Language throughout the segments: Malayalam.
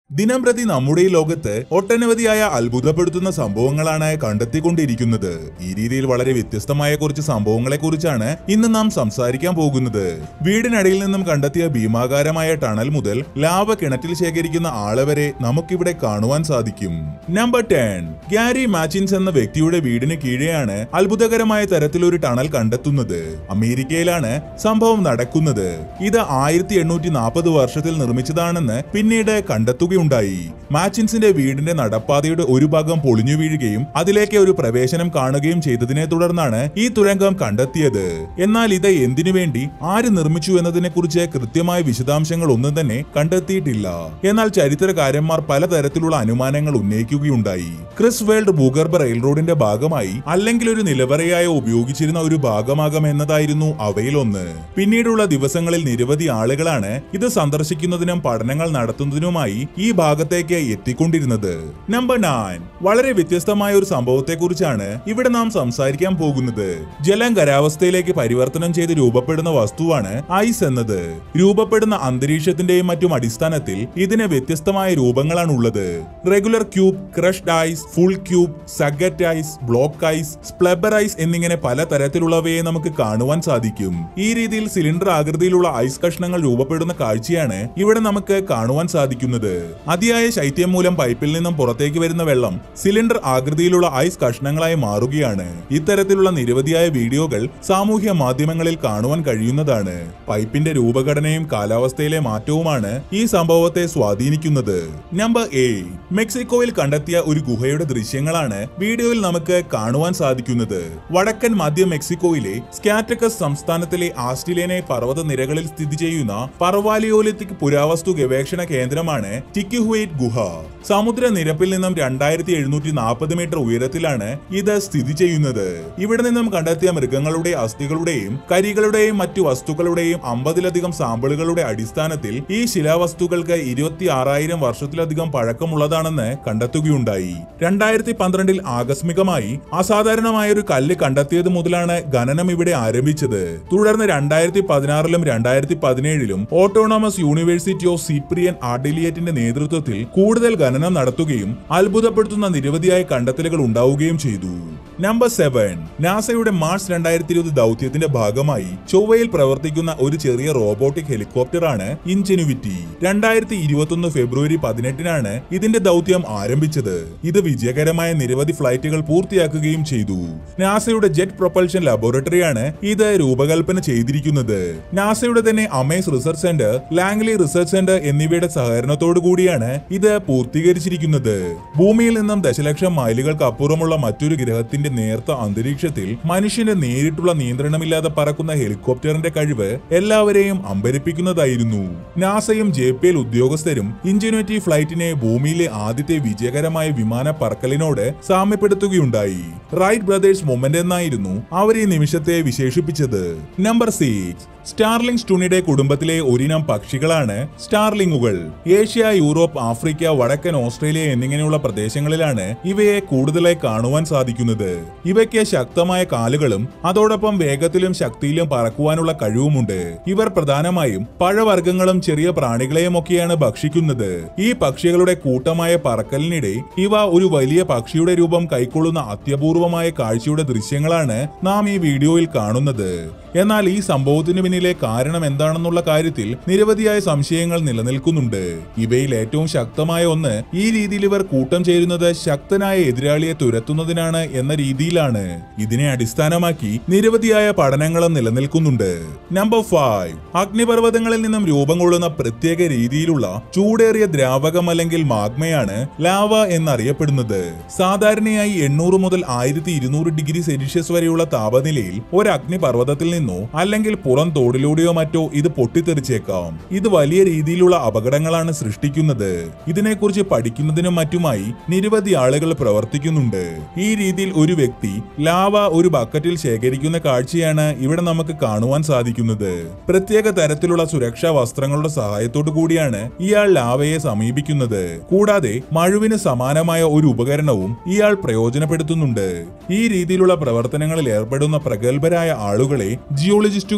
ദിനം പ്രതി നമ്മുടെ ഈ ലോകത്ത് ഒട്ടനവധിയായ അത്ഭുതപ്പെടുത്തുന്ന സംഭവങ്ങളാണ് കണ്ടെത്തിക്കൊണ്ടിരിക്കുന്നത് ഈ രീതിയിൽ വളരെ വ്യത്യസ്തമായ കുറച്ച് സംഭവങ്ങളെ കുറിച്ചാണ് ഇന്ന് നാം സംസാരിക്കാൻ പോകുന്നത് വീടിനടിയിൽ നിന്നും കണ്ടെത്തിയ ഭീമാകാരമായ ടണൽ മുതൽ ലാവ കിണറ്റിൽ ശേഖരിക്കുന്ന ആളെ വരെ നമുക്കിവിടെ കാണുവാൻ സാധിക്കും നമ്പർ ടെൻ ഗ്യാരി മാച്ചിൻസ് എന്ന വ്യക്തിയുടെ വീടിന് കീഴെയാണ് അത്ഭുതകരമായ തരത്തിലൊരു ടണൽ കണ്ടെത്തുന്നത് അമേരിക്കയിലാണ് സംഭവം നടക്കുന്നത് ഇത് ആയിരത്തി എണ്ണൂറ്റി നാൽപ്പത് വർഷത്തിൽ നിർമ്മിച്ചതാണെന്ന് പിന്നീട് കണ്ടെത്തുകയുണ്ടായി മാച്ചിൻസിന്റെ വീടിന്റെ നടപ്പാതയുടെ ഒരു ഭാഗം പൊളിഞ്ഞു വീഴുകയും അതിലേക്ക് ഒരു പ്രവേശനം കാണുകയും ചെയ്തതിനെ തുടർന്നാണ് ഈ തുരങ്കം കണ്ടെത്തിയത് എന്നാൽ ഇത് എന്തിനു വേണ്ടി ആര് നിർമ്മിച്ചു എന്നതിനെ കുറിച്ച് കൃത്യമായ വിശദാംശങ്ങൾ ഒന്നും തന്നെ കണ്ടെത്തിയിട്ടില്ല എന്നാൽ ചരിത്രകാരന്മാർ പലതരത്തിലുള്ള അനുമാനങ്ങൾ ഉന്നയിക്കുകയുണ്ടായി ക്രിസ് വേൾഡ് ഭൂഗർഭ റെയിൽറോഡിന്റെ ഭാഗമായി അല്ലെങ്കിൽ ഒരു നിലവറയായി ഉപയോഗിച്ചിരുന്ന ഒരു ഭാഗമാകാം എന്നതായിരുന്നു അവയിലൊന്ന് പിന്നീടുള്ള ദിവസങ്ങളിൽ നിരവധി ആളുകളാണ് ഇത് സന്ദർശിക്കുന്നതിനും പഠനങ്ങൾ നടത്തുന്നതിനുമായി ഈ ഭാഗത്തേക്ക് എത്തിക്കൊണ്ടിരുന്നത് നമ്പർ നയൻ വളരെ വ്യത്യസ്തമായ ഒരു സംഭവത്തെ കുറിച്ചാണ് ഇവിടെ നാം സംസാരിക്കാൻ പോകുന്നത് ജലം ഖരാവസ്ഥയിലേക്ക് പരിവർത്തനം ചെയ്ത് രൂപപ്പെടുന്ന വസ്തുവാണ് ഐസ് എന്നത് രൂപപ്പെടുന്ന അന്തരീക്ഷത്തിന്റെയും മറ്റും അടിസ്ഥാനത്തിൽ ഇതിന് വ്യത്യസ്തമായ രൂപങ്ങളാണ് ഉള്ളത് regular cube crushed ice full cube സഗറ്റ് ഐസ് ബ്ലോക്ക് ഐസ് സ്പ്ലബർ ഐസ് എന്നിങ്ങനെ പല തരത്തിലുള്ളവയെ നമുക്ക് കാണുവാൻ സാധിക്കും ഈ രീതിയിൽ സിലിണ്ടർ ആകൃതിയിലുള്ള ഐസ് കഷ്ണങ്ങൾ രൂപപ്പെടുന്ന കാഴ്ചയാണ് ഇവിടെ നമുക്ക് കാണുവാൻ സാധിക്കുന്നത് അതിയായ ശൈത്യം മൂലം പൈപ്പിൽ നിന്നും പുറത്തേക്ക് വരുന്ന വെള്ളം സിലിണ്ടർ ആകൃതിയിലുള്ള ഐസ് കഷ്ണങ്ങളായി മാറുകയാണ് ഇത്തരത്തിലുള്ള നിരവധിയായ വീഡിയോകൾ സാമൂഹ്യ മാധ്യമങ്ങളിൽ കാണുവാൻ കഴിയുന്നതാണ് പൈപ്പിന്റെ രൂപഘടനയും കാലാവസ്ഥയിലെ മാറ്റവുമാണ് ഈ സംഭവത്തെ സ്വാധീനിക്കുന്നത് നമ്പർ എ മെക്സിക്കോയിൽ കണ്ടെത്തിയ ഒരു ഗുഹയുടെ ദൃശ്യങ്ങളാണ് വീഡിയോയിൽ നമുക്ക് കാണുവാൻ സാധിക്കുന്നത് വടക്കൻ മധ്യ മെക്സിക്കോയിലെ സ്കാറ്റക്കസ് സംസ്ഥാനത്തിലെ ആസ്ട്രേലിയനെ പർവ്വത നിരകളിൽ സ്ഥിതി ചെയ്യുന്ന പർവാലിയോലിത്തിക് പുരാവസ്തു ഗവേഷണ കേന്ദ്രമാണ് ടിക്കിഹുവേറ്റ് ഗുഹ സമുദ്രനിരപ്പിൽ നിന്നും രണ്ടായിരത്തി എഴുന്നൂറ്റി നാൽപ്പത് മീറ്റർ ഉയരത്തിലാണ് ഇത് സ്ഥിതി ചെയ്യുന്നത് ഇവിടെ നിന്നും കണ്ടെത്തിയ മൃഗങ്ങളുടെ അസ്ഥികളുടെയും കരികളുടെയും മറ്റു വസ്തുക്കളുടെയും അമ്പതിലധികം സാമ്പിളുകളുടെ അടിസ്ഥാനത്തിൽ ഈ ശിലാവസ്തുക്കൾക്ക് ഇരുപത്തി ആറായിരം വർഷത്തിലധികം പഴക്കമുള്ളതാണെന്ന് കണ്ടെത്തുകയുണ്ടായി രണ്ടായിരത്തി പന്ത്രണ്ടിൽ ആകസ്മികമായി അസാധാരണമായ ഒരു കല്ല് കണ്ടെത്തിയത് മുതലാണ് ഖനനം ഇവിടെ ആരംഭിച്ചത് തുടർന്ന് രണ്ടായിരത്തി പതിനാറിലും രണ്ടായിരത്തി പതിനേഴിലും ഓട്ടോണമസ് യൂണിവേഴ്സിറ്റി ഓഫ് സിപ്രിയൻ ആർഡിലിയറ്റിന്റെ നേതൃത്വത്തിൽ കൂടുതൽ ഖനനം നടത്തുകയും അത്ഭുതപ്പെടുത്തുന്ന നിരവധിയായ കണ്ടെത്തലുകൾ ഉണ്ടാവുകയും ചെയ്തു നമ്പർ സെവൻ നാസയുടെ മാർച്ച് രണ്ടായിരത്തി ഇരുപത് ദൗത്യത്തിന്റെ ഭാഗമായി ചൊവ്വയിൽ പ്രവർത്തിക്കുന്ന ഒരു ചെറിയ റോബോട്ടിക് ഹെലികോപ്റ്ററാണ് ഇൻജെനുവിറ്റി രണ്ടായിരത്തി ഇരുപത്തൊന്ന് ഫെബ്രുവരി പതിനെട്ടിനാണ് ഇതിന്റെ ദൗത്യം ആരംഭിച്ചത് ഇത് വിജയകരമായ നിരവധി ഫ്ലൈറ്റുകൾ പൂർത്തിയാക്കുകയും ചെയ്തു നാസയുടെ ജെറ്റ് പ്രൊപ്പൽഷൻ ലബോറട്ടറിയാണ് ഇത് രൂപകൽപ്പന ചെയ്തിരിക്കുന്നത് നാസയുടെ തന്നെ Ames research centre Langley research centre എന്നിവയുടെ സഹകരണത്തോടു കൂടിയാണ് ഇത് പൂർത്തീകരിച്ചിരിക്കുന്നത് ഭൂമിയിൽ നിന്നും ദശലക്ഷം മൈലുകൾക്ക് അപ്പുറമുള്ള മറ്റൊരു ഗ്രഹത്തിന്റെ നേർത്ത അന്തരീക്ഷത്തിൽ മനുഷ്യന്റെ നേരിട്ടുള്ള നിയന്ത്രണമില്ലാതെ പറക്കുന്ന ഹെലികോപ്റ്ററിന്റെ കഴിവ് എല്ലാവരെയും അമ്പരിപ്പിക്കുന്നതായിരുന്നു നാസയും ജെ പി എൽ ഉദ്യോഗസ്ഥരും ഇൻജുനിറ്റി ഫ്ലൈറ്റിനെ ഭൂമിയിലെ ആദ്യത്തെ വിജയകരമായ വിമാന പറക്കലിനോട് സാമ്യപ്പെടുത്തുകയുണ്ടായി റൈറ്റ് ബ്രദേഴ്സ് മൊമെന്റ് എന്നായിരുന്നു അവർ ഈ നിമിഷത്തെ വിശേഷിപ്പിച്ചത് നമ്പർ സിക്സ് സ്റ്റാർലിംഗ് സ്റ്റുണിയുടെ കുടുംബത്തിലെ ഒരിനം പക്ഷികളാണ് സ്റ്റാർലിംഗുകൾ ഏഷ്യ യൂറോപ്പ് ആഫ്രിക്ക വടക്കൻ ഓസ്ട്രേലിയ എന്നിങ്ങനെയുള്ള പ്രദേശങ്ങളിലാണ് ഇവയെ കൂടുതലായി കാണുവാൻ സാധിക്കുന്നത് ഇവയ്ക്ക് ശക്തമായ കാലുകളും അതോടൊപ്പം വേഗത്തിലും ശക്തിയിലും പറക്കുവാനുള്ള കഴിവുമുണ്ട് ഇവർ പ്രധാനമായും പഴവർഗ്ഗങ്ങളും ചെറിയ പ്രാണികളെയും ഒക്കെയാണ് ഭക്ഷിക്കുന്നത് ഈ പക്ഷികളുടെ കൂട്ടമായ പറക്കലിനിടെ ഇവ ഒരു വലിയ പക്ഷിയുടെ രൂപം കൈക്കൊള്ളുന്ന അത്യപൂർവമായ കാഴ്ചയുടെ ദൃശ്യങ്ങളാണ് നാം ഈ വീഡിയോയിൽ കാണുന്നത് എന്നാൽ ഈ സംഭവത്തിന് പിന്നിലെ കാരണം എന്താണെന്നുള്ള കാര്യത്തിൽ നിരവധിയായ സംശയങ്ങൾ നിലനിൽക്കുന്നുണ്ട് ഇവയിൽ ഏറ്റവും ശക്തമായ ഒന്ന് ഈ രീതിയിൽ ഇവർ കൂട്ടം ചേരുന്നത് ശക്തനായ എതിരാളിയെ തുരത്തുന്നതിനാണ് എന്ന രീതിയിലാണ് ഇതിനെ അടിസ്ഥാനമാക്കി നിരവധിയായ പഠനങ്ങളും നിലനിൽക്കുന്നുണ്ട് നമ്പർ ഫൈവ് അഗ്നിപർവ്വതങ്ങളിൽ നിന്നും രൂപം കൊള്ളുന്ന പ്രത്യേക രീതിയിലുള്ള ചൂടേറിയ ദ്രാവകം അല്ലെങ്കിൽ മാഗ്മയാണ് ലാവ എന്നറിയപ്പെടുന്നത് സാധാരണയായി എണ്ണൂറ് മുതൽ ആയിരത്തി ഇരുന്നൂറ് ഡിഗ്രി സെൽഷ്യസ് വരെയുള്ള താപനിലയിൽ ഒരു അഗ്നിപർവ്വതത്തിൽ നിന്നോ അല്ലെങ്കിൽ പുറം തോടിലൂടെയോ മറ്റോ ഇത് പൊട്ടിത്തെറിച്ചേക്കാം ഇത് വലിയ രീതിയിലുള്ള അപകടങ്ങളാണ് സൃഷ്ടിക്കുന്നത് ഇതിനെക്കുറിച്ച് പഠിക്കുന്നതിനും മറ്റുമായി നിരവധി ആളുകൾ പ്രവർത്തിക്കുന്നുണ്ട് ഈ രീതിയിൽ ഒരു വ്യക്തി ലാവ ഒരു ബക്കറ്റിൽ ശേഖരിക്കുന്ന കാഴ്ചയാണ് ഇവിടെ നമുക്ക് കാണുവാൻ സാധിക്കുന്നത് പ്രത്യേക തരത്തിലുള്ള സുരക്ഷാ വസ്ത്രങ്ങളുടെ സഹായത്തോടു കൂടിയാണ് ഇയാൾ ലാവയെ സമീപിക്കുന്നത് കൂടാതെ മഴുവിന് സമാനമായ ഒരു ഉപകരണവും ഇയാൾ പ്രയോജനപ്പെടുത്തുന്നുണ്ട് ഈ രീതിയിലുള്ള പ്രവർത്തനങ്ങളിൽ ഏർപ്പെടുന്ന പ്രഗത്ഭരായ ആളുകളെ ജിയോളജിസ്റ്റുകൾ എന്നാണ്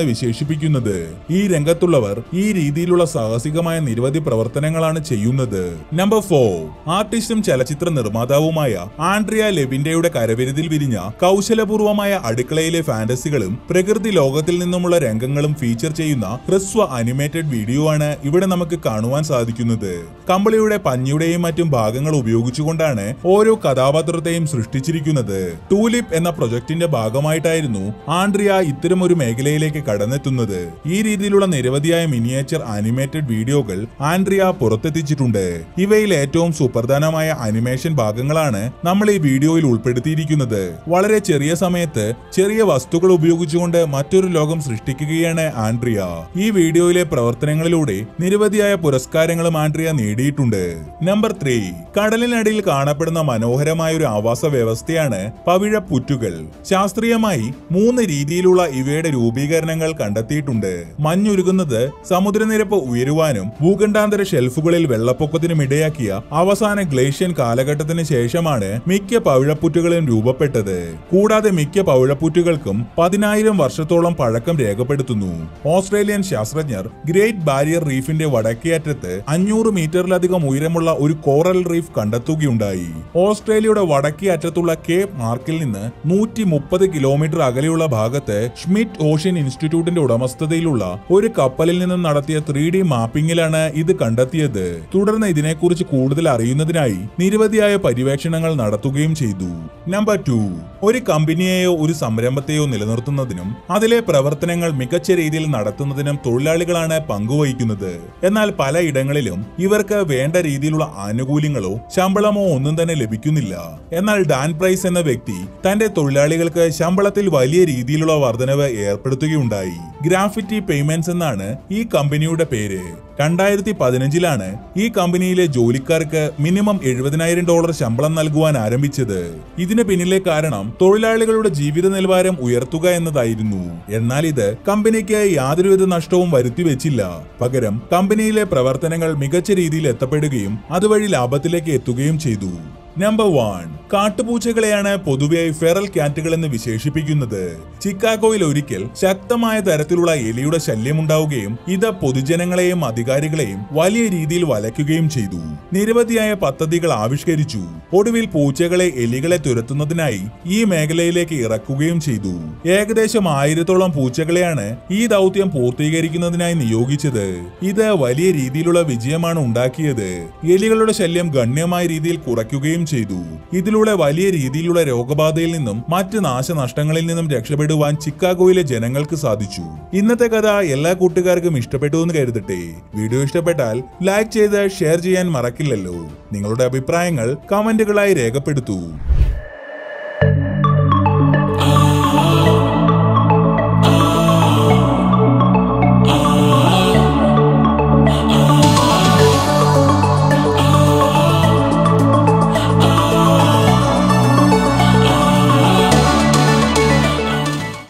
വിശേഷിപ്പിക്കുന്നത് ഈ രംഗത്തുള്ളവർ ഈ രീതിയിലുള്ള സാഹസികമായ നിരവധി പ്രവർത്തനങ്ങളാണ് ചെയ്യുന്നത് നമ്പർ ഫോർ ആർട്ടിസ്റ്റും ചലച്ചിത്ര നിർമ്മാതാവുമായ ആൻഡ്രിയ ലെവിന്റെയുടെ കരവിരുതിൽ വിരിഞ്ഞ കൗശലപൂർവമായ അടുക്കളയിലെ ഫാന്റസികളും പ്രകൃതി ലോകത്തിൽ നിന്നുമുള്ള രംഗങ്ങളും ഫീച്ചർ ചെയ്യുന്ന ഹ്രസ്വ അനിമേറ്റഡ് വീഡിയോ ആണ് ഇവിടെ നമുക്ക് കാണുവാൻ സാധിക്കുന്നത് കമ്പിളിയുടെ പഞ്ഞിയുടെയും മറ്റും ഭാഗങ്ങൾ ഉപയോഗിച്ചുകൊണ്ടാണ് ഓരോ കഥാപാത്രത്തെയും സൃഷ്ടിച്ചിരിക്കുന്നത് ടൂലിപ്പ് എന്ന പ്രൊജക്ടിന്റെ ഭാഗമായിട്ടായിരുന്നു ആൻഡ്രിയ ഇത്തരം ഒരു മേഖലയിലേക്ക് കടന്നെത്തുന്നത് ഈ രീതിയിലുള്ള നിരവധിയായ മിനിയേച്ചർ അനിമേറ്റഡ് വീഡിയോകൾ ആൻഡ്രിയ പുറത്തെത്തിച്ചിട്ടുണ്ട് ഇവയിൽ ഏറ്റവും സുപ്രധാനമായ അനിമേഷൻ ഭാഗങ്ങളാണ് നമ്മൾ ഈ വീഡിയോയിൽ ഉൾപ്പെടുത്തിയിരിക്കുന്നത് വളരെ ചെറിയ സമയത്ത് ചെറിയ വസ്തുക്കൾ ഉപയോഗിച്ചുകൊണ്ട് മറ്റൊരു ലോകം സൃഷ്ടിക്കുകയാണ് ആൻഡ്രിയ ഈ വീഡിയോയിലെ പ്രവർത്തനങ്ങളിലൂടെ നിരവധിയായ പുരസ്കാരങ്ങളും ആൻഡ്രിയ നേടിയിട്ടുണ്ട് നമ്പർ ത്രീ കടലിനടിയിൽ കാണപ്പെടുന്ന മനോഹരമായ ഒരു ആവാസ വ്യവസ്ഥയാണ് പവിഴപ്പുറ്റുകൾ ശാസ്ത്രീയമായി മൂന്ന് രീതിയിലുള്ള ഇവയുടെ രൂപീകരണങ്ങൾ കണ്ടെത്തിയിട്ടുണ്ട് മഞ്ഞുരുകുന്നത് സമുദ്രനിരപ്പ് ഉയരുവാനും ഭൂഖണ്ഡാന്തര ഷെൽഫുകളിൽ വെള്ളപ്പൊക്കത്തിനും ഇടയാക്കിയ അവസാന ഗ്ലേഷ്യൻ കാലഘട്ടത്തിന് ശേഷമാണ് മിക്ക പവിഴപ്പുറ്റുകളും രൂപപ്പെട്ടത് കൂടാതെ മിക്ക പവിഴപ്പുറ്റുകൾക്കും പതിനായിരം വർഷത്തോളം പഴക്കം രേഖപ്പെടുത്തുന്നു ഓസ്ട്രേലിയൻ ശാസ്ത്രജ്ഞർ ഗ്രേറ്റ് ബാരിയർ റീഫിന്റെ വടക്കേ അറ്റത്ത് അഞ്ഞൂറ് മീറ്ററിലധികം ഉയരമുള്ള ഒരു കോറൽ റീഫ് കണ്ടെത്തുകയുണ്ടായി ഓസ്ട്രേലിയയുടെ വടക്കേ അറ്റത്തുള്ള കേപ്പ് മാർക്കിൽ നിന്ന് നൂറ്റി മുപ്പത് കിലോമീറ്റർ അകലെയുള്ള ഭാഗത്ത് ഷ്മിറ്റ് ഓഷ്യൻ ഇൻസ്റ്റിറ്റ്യൂട്ടിന്റെ ഉടമസ്ഥതയിലുള്ള ഒരു കപ്പലിൽ നിന്നും നടത്തിയ ത്രീ ഡി മാപ്പിംഗിലാണ് ഇത് കണ്ടെത്തിയത് തുടർന്ന് ഇതിനെക്കുറിച്ച് കൂടുതൽ അറിയുന്നതിനായി നിരവധിയായ പര്യവേക്ഷണങ്ങൾ നടത്തുകയും ചെയ്തു നമ്പർ ടു ഒരു കമ്പനിയെയോ ഒരു സംരംഭത്തെയോ നിലനിർത്തുന്നതിനും അതിലെ പ്രവർത്തനങ്ങൾ മികച്ച രീതിയിൽ നടത്തുന്നതിനും തൊഴിലാളികളാണ് പങ്കുവഹിക്കുന്നത് എന്നാൽ പലയിടങ്ങളിലും ഇവർക്ക് വേണ്ട രീതിയിലുള്ള ആനുകൂല്യങ്ങളോ ശമ്പളമോ ഒന്നും തന്നെ ലഭിക്കുന്നില്ല എന്നാൽ ഡാൻ പ്രൈസ് എന്ന വ്യക്തി തന്റെ തൊഴിലാളികൾക്ക് ശമ്പളത്തിൽ വലിയ രീതിയിലുള്ള വർധനവ് ഏർപ്പെടുത്തുകയുണ്ടായി ഗ്രാഫിറ്റി പേയ്മെന്റ്സ് എന്നാണ് ഈ കമ്പനിയുടെ പേര് രണ്ടായിരത്തി പതിനഞ്ചിലാണ് ഈ കമ്പനിയിലെ ജോലിക്കാർക്ക് മിനിമം എഴുപതിനായിരം ഡോളർ ശമ്പളം നൽകുവാൻ ആരംഭിച്ചത് ഇതിന് പിന്നിലെ കാരണം തൊഴിലാളികളുടെ ജീവിത നിലവാരം ഉയർത്തുക എന്നതായിരുന്നു എന്നാൽ ഇത് കമ്പനിക്ക് യാതൊരുവിധ നഷ്ടവും വരുത്തിവെച്ചില്ല പകരം കമ്പനിയിലെ പ്രവർത്തനങ്ങൾ മികച്ച രീതിയിൽ എത്തപ്പെടുകയും അതുവഴി ലാഭത്തിലേക്ക് എത്തുകയും ചെയ്തു നമ്പർ വൺ കാട്ടുപൂച്ചകളെയാണ് പൊതുവെ ഫെറൽ കാറ്റുകൾ എന്ന് വിശേഷിപ്പിക്കുന്നത് ചിക്കാഗോയിൽ ഒരിക്കൽ ശക്തമായ തരത്തിലുള്ള എലിയുടെ ശല്യമുണ്ടാവുകയും ഇത് പൊതുജനങ്ങളെയും അധികാരികളെയും വലിയ രീതിയിൽ വലയ്ക്കുകയും ചെയ്തു നിരവധിയായ പദ്ധതികൾ ആവിഷ്കരിച്ചു ഒടുവിൽ പൂച്ചകളെ എലികളെ തുരത്തുന്നതിനായി ഈ മേഖലയിലേക്ക് ഇറക്കുകയും ചെയ്തു ഏകദേശം ആയിരത്തോളം പൂച്ചകളെയാണ് ഈ ദൗത്യം പൂർത്തീകരിക്കുന്നതിനായി നിയോഗിച്ചത് ഇത് വലിയ രീതിയിലുള്ള വിജയമാണ് ഉണ്ടാക്കിയത് എലികളുടെ ശല്യം ഗണ്യമായ രീതിയിൽ കുറയ്ക്കുകയും ചെയ്തു ഇതിലൂടെ വലിയ രീതിയിലുള്ള രോഗബാധയിൽ നിന്നും മറ്റ് നാശനഷ്ടങ്ങളിൽ നിന്നും രക്ഷപ്പെടുവാൻ ചിക്കാഗോയിലെ ജനങ്ങൾക്ക് സാധിച്ചു ഇന്നത്തെ കഥ എല്ലാ കൂട്ടുകാർക്കും ഇഷ്ടപ്പെട്ടു എന്ന് കരുതട്ടെ വീഡിയോ ഇഷ്ടപ്പെട്ടാൽ ലൈക്ക് ചെയ്ത് ഷെയർ ചെയ്യാൻ മറക്കില്ലല്ലോ നിങ്ങളുടെ അഭിപ്രായങ്ങൾ കമന്റുകളായി രേഖപ്പെടുത്തൂ